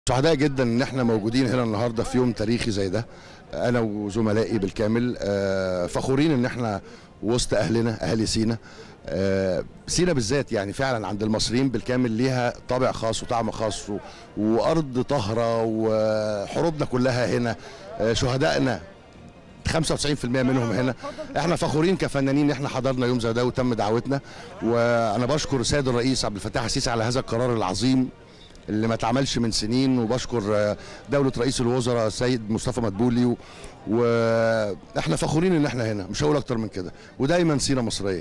سعداء جدا ان احنا موجودين هنا النهارده في يوم تاريخي زي ده انا وزملائي بالكامل آه، فخورين ان احنا وسط اهلنا اهالي سينا آه، سينا بالذات يعني فعلا عند المصريين بالكامل ليها طابع خاص وطعم خاص و- وارض طاهره وحروبنا كلها هنا آه، شهدائنا 95% منهم هنا احنا فخورين كفنانين ان احنا حضرنا يوم زي ده وتم دعوتنا وانا بشكر السيد الرئيس عبد الفتاح السيسي على هذا القرار العظيم اللي ما اتعملش من سنين وبشكر آه، دولة رئيس الوزراء السيد مصطفى مدبولي و- واحنا فخورين ان احنا هنا مش هقول اكتر من كده ودايما سينا مصرية